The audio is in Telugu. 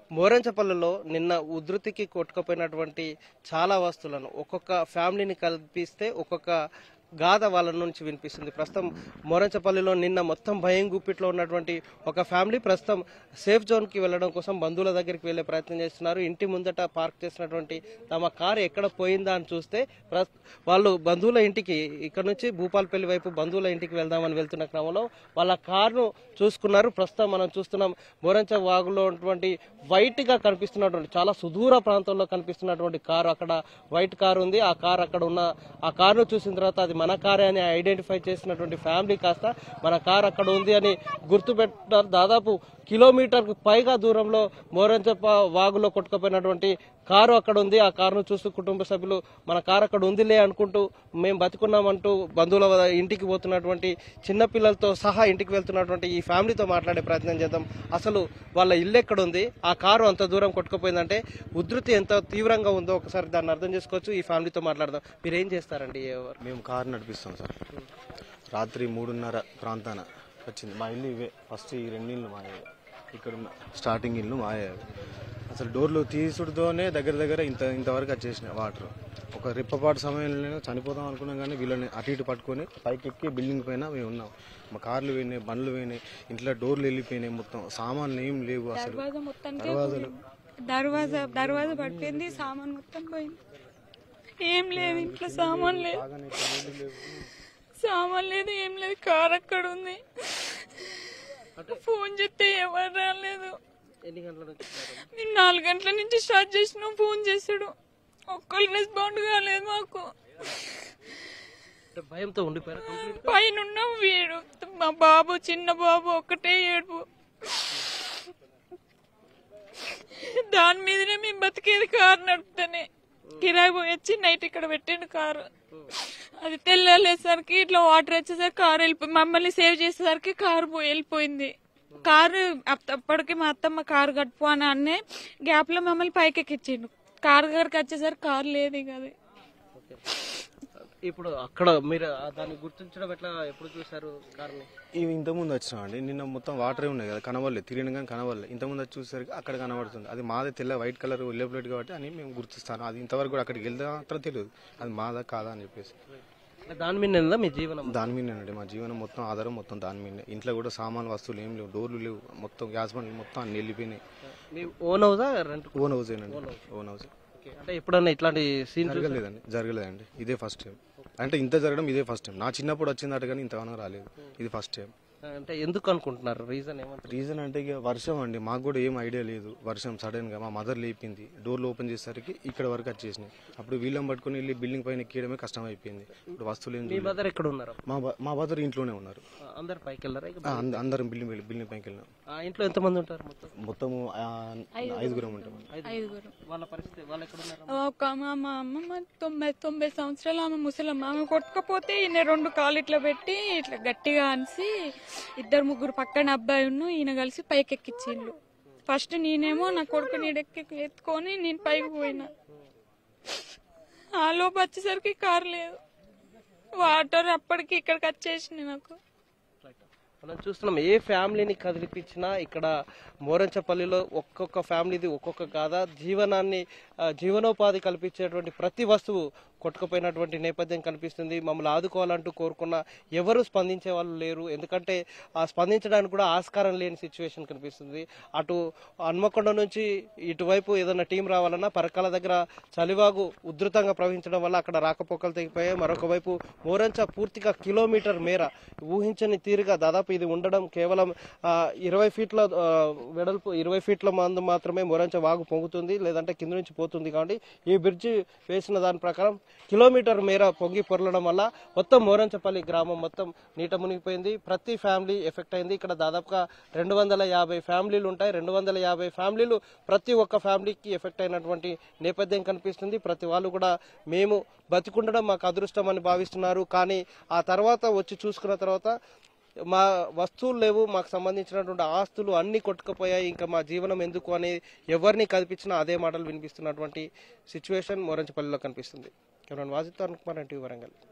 మోరంచపల్లిలో నిన్న ఉధృతికి కొట్టుకుపోయినటువంటి చాలా వస్తువులను ఒక్కొక్క ఫ్యామిలీని కల్పిస్తే ఒక్కొక్క గాథ వాళ్ళ నుంచి వినిపిస్తుంది ప్రస్తుతం మోరంచపల్లిలో నిన్న మొత్తం భయం గుప్పిట్లో ఉన్నటువంటి ఒక ఫ్యామిలీ ప్రస్తుతం సేఫ్ జోన్కి వెళ్ళడం కోసం బంధువుల దగ్గరికి వెళ్ళే ప్రయత్నం చేస్తున్నారు ఇంటి ముందట పార్క్ చేసినటువంటి తమ కారు ఎక్కడ పోయిందా అని చూస్తే ప్రస్- వాళ్ళు బంధువుల ఇంటికి ఇక్కడ నుంచి భూపాలపల్లి వైపు బంధువుల ఇంటికి వెళ్దామని వెళ్తున్న క్రమంలో వాళ్ళ కారును చూసుకున్నారు ప్రస్తుతం మనం చూస్తున్నాం మోరంచ వాగులో ఉన్నటువంటి వైట్ గా కనిపిస్తున్నటువంటి చాలా సుదూర ప్రాంతంలో కనిపిస్తున్నటువంటి కారు అక్కడ వైట్ కారు ఉంది ఆ కారు అక్కడ ఉన్న ఆ కారును చూసిన తర్వాత అది మన కారే అని ఐడెంటిఫై చేసినటువంటి ఫ్యామిలీ కాస్త మన కారు అక్కడ ఉంది అని గుర్తుపెట్టారు దాదాపు కిలోమీటర్ పైగా దూరంలో మోరంచప్ప వాగులో కొట్టుకుపోయినటువంటి కారు అక్కడ ఉంది ఆ కారును చూస్తూ కుటుంబ సభ్యులు మన కారు అక్కడ ఉందిలే అనుకుంటూ మేము బతుకున్నామంటూ బంధువుల వద్ద ఇంటికి పోతున్నటువంటి చిన్న పిల్లలతో సహా ఇంటికి వెళ్తున్నటువంటి ఈ ఫ్యామిలీతో మాట్లాడే ప్రయత్నం చేద్దాం అసలు వాళ్ళ ఇల్లు ఎక్కడ ఉంది ఆ కారు అంత దూరం కొట్టుకుపోయిందంటే ఉధృతి ఎంత తీవ్రంగా ఉందో ఒకసారి దాన్ని అర్థం చేసుకోవచ్చు ఈ ఫ్యామిలీతో మాట్లాడదాం మీరు ఏం చేస్తారండి ఎవరు మేము కారు నడిపిస్తాం సార్ రాత్రి మూడున్నర ప్రాంతాన వచ్చింది మా ఇల్లు ఇవే ఫస్ట్ ఈ రెండు ఇల్లు మా ఇక్కడ ఉన్న స్టార్టింగ్ ఇల్లు మా అసలు డోర్లు తీసుడుతోనే దగ్గర దగ్గర ఇంత ఇంతవరకు వచ్చేసిన వాటర్ ఒక రెప్పపాటు సమయంలో చనిపోదాం అనుకున్నాం కానీ వీళ్ళని అటు ఇటు పట్టుకొని పైకి ఎక్కి బిల్డింగ్ పైన మేము ఉన్నాం మా కార్లు పోయినాయి బండ్లు పోయినాయి ఇంట్లో డోర్లు వెళ్ళిపోయినాయి మొత్తం సామాన్లు ఏం లేవు అసలు దర్వాజా మొత్తానికి దర్వాజాలు దర్వాజా దర్వాజా పడిపోయింది సామాన్ మొత్తం పోయింది ఏం లేదు ఇంట్లో సామాన్ లేదు సామాన్ లేదు ఏం లేదు కార్ అక్కడ ఉంది ఫోన్ చేస్తే ఎవరు రాలేదు ఎన్ని గంటల నుంచి ఉన్నారు? నేను నాలుగు గంటల నుంచి స్టార్ట్ చేసిన ఫోన్ చేసాడు ఒక్కరు రెస్పాండ్ కాలేదు మాకు అంటే భయంతో ఉండిపోయారు కంప్లీట్ పైన ఉన్న వీడు మా బాబు చిన్న బాబు ఒక్కటే ఏడుపు దాని మీదనే మేము బతికేది కారు నడుపుతానే కిరాయి పోయి వచ్చి నైట్ ఇక్కడ పెట్టిండు కారు అది తెల్లలేసరికి ఇట్లా వాటర్ వచ్చేసరికి కారు వెళ్ళిపోయి మమ్మల్ని సేవ్ చేసేసరికి కారు పోయి వెళ్ళిపోయింది కారు అప్- అప్పటికి మా అత్తమ్మ కారు కట్టుపు అని అన్నే గ్యాప్ లో మమ్మల్ని పైకి ఎక్కించిండు కారు దగ్గరికి వచ్చేసరికి కారు లేదు ఇక అది ఇప్పుడు అక్కడ మీరు ఆ దాన్ని గుర్తించడం ఎట్లా ఎప్పుడు చూసారు కార్ని ఇవి ఇంతకుముందు వచ్చినామండి నిన్న మొత్తం వాటరే ఉన్నాయి కదా కనవల్లే తిరిగిన కానీ కనవల్లే ఇంతకుముందు వచ్చి చూసేసరికి అక్కడ కనబడుతుంది అది మాదే తెల్ల వైట్ కలర్ ఎల్లో ప్లేట్ కాబట్టి అని మేము గుర్తిస్తాను అది ఇంతవరకు కూడా అక్కడికి వెళ్తే మాత్రం తెలియదు అది మాదా కాదా అని చెప్పేసి దాని మీద ఉందా మీ జీవనం దాని మీదనండి మా జీవనం మొత్తం ఆధారం మొత్తం దాని మీదే ఇంట్లో కూడా సామాన్ వస్తువులు ఏం లేవు డోర్లు లేవు మొత్తం గ్యాస్ బండ్లు మొత్తం అన్ని వెళ్ళిపోయినాయి మీ ఓన్ హౌసా రెంట్ ఓన్ హౌస్ ఏనండి ఓన్ హౌస్ అంటే ఎప్పుడన్నా ఇట్లాంటి సీన్ జరగలేదండి జరగలేదండి ఇదే ఫస్ట్ టైం అంటే ఇంత జరగడం ఇదే ఫస్ట్ టైం నా చిన్నప్పుడు వచ్చిందట కానీ ఇంతగానో రాలేదు ఇది ఫస్ట్ టైం అంటే ఎందుకు అనుకుంటున్నారు రీజన్ ఏమంటారు రీజన్ అంటే ఇక వర్షం అండి మాకు కూడా ఏం ఐడియా లేదు వర్షం సడన్ గా మా మదర్ లేపింది డోర్లు ఓపెన్ చేసేసరికి ఇక్కడ వరకు వచ్చేసినాయి అప్పుడు వీళ్ళని పట్టుకుని వెళ్ళి బిల్డింగ్ పైన ఎక్కియడమే కష్టం అయిపోయింది ఇప్పుడు వస్తువులు ఏం మీ చూడలేదు. మదర్ ఎక్కడ ఉన్నారు మా బ- మా మదర్ ఇంట్లోనే ఉన్నారు ఆ, అందరు పైకి వెళ్ళారా ఇక ఆ, అంద- అందరం బిల్డింగ్ వెళ్ళి- బిల్డింగ్ పైకి వెళ్ళినాం ఆ ఇంట్లో ఎంతమంది ఉంటారు మొత్తం మొత్తము ఆ, ఐదుగురం ఉంటాం ఐదుగురు వాళ్ళ పరిస్థితి వాళ్ళు ఎక్కడ ఉన్నారు ఒక మా మా అమ్మమ్మ తొంభై తొంభై సంవత్సరాలు ఆమె ముసలమ్మ ఆమె కొట్టుకపోతే ఈయన రెండు కాళ్ళు ఇట్లా పెట్టి ఇట్లా గట్టిగా అనిసి ఇద్దరు ముగ్గురు పక్కన అబ్బాయి ఉన్ను ఈయన కలిసి పైకి ఎక్కించిండు ఫస్ట్ నేనేమో నా కొడుకు నీడెక్కి ఎత్తుకొని నేను పైకి పోయినా ఆ లోపు వచ్చేసరికి కారు లేదు వాటర్ అప్పటికి ఇక్కడికి వచ్చేసింది నాకు మనం చూస్తున్నాం ఏ ఫ్యామిలీని కదిలిపించినా ఇక్కడ మోరంచపల్లిలో ఒక్కొక్క ఫ్యామిలీది ఒక్కొక్క గాథ జీవనాన్ని ఆ, జీవనోపాధి కల్పించేటువంటి ప్రతి వస్తువు కొట్టుకుపోయినటువంటి నేపథ్యం కనిపిస్తుంది మమ్మల్ని ఆదుకోవాలంటూ కోరుకున్న ఎవరు స్పందించే వాళ్ళు లేరు ఎందుకంటే ఆ స్పందించడానికి కూడా ఆస్కారం లేని సిచ్యువేషన్ కనిపిస్తుంది అటు హన్మకొండ నుంచి ఇటువైపు ఏదైనా టీం రావాలన్నా పరకాల దగ్గర చలివాగు ఉధృతంగా ప్రవహించడం వల్ల అక్కడ రాకపోకలు తెగిపోయాయి మరొక వైపు మోరంచ పూర్తిగా కిలోమీటర్ మేర ఊహించని తీరుగా దాదాపు ఇది ఉండడం కేవలం ఆ, ఇరవై ఫీట్ల ఆ, వెడల్పు ఇరవై ఫీట్ల మందు మాత్రమే మొరంచ వాగు పొంగుతుంది లేదంటే కింద నుంచి పోతుంది కాబట్టి ఈ బ్రిడ్జి వేసిన దాని ప్రకారం కిలోమీటర్ మేర పొంగి పొరలడం వల్ల మొత్తం మోరంచపల్లి గ్రామం మొత్తం నీట మునిగిపోయింది ప్రతి ఫ్యామిలీ ఎఫెక్ట్ అయింది ఇక్కడ దాదాపుగా రెండు వందల యాభై ఫ్యామిలీలు ఉంటాయి రెండు వందల యాభై ఫ్యామిలీలు ప్రతి ఒక్క ఫ్యామిలీకి ఎఫెక్ట్ అయినటువంటి నేపథ్యం కనిపిస్తుంది ప్రతి వాళ్ళు కూడా మేము బతికుండడం మాకు అదృష్టం అని భావిస్తున్నారు కానీ ఆ తర్వాత వచ్చి చూసుకున్న తర్వాత మా వస్తువులు లేవు మాకు సంబంధించినటువంటి ఆస్తులు అన్ని కొట్టుకుపోయాయి ఇంకా మా జీవనం ఎందుకు అని ఎవరిని కల్పించినా అదే మాటలు వినిపిస్తున్నటువంటి సిచ్యువేషన్ మోరంచపల్లిలో కనిపిస్తుంది కెమెరాన్ వాజిత్ అరుణ్ కుమార్ ఎన్టీవీ వరంగల్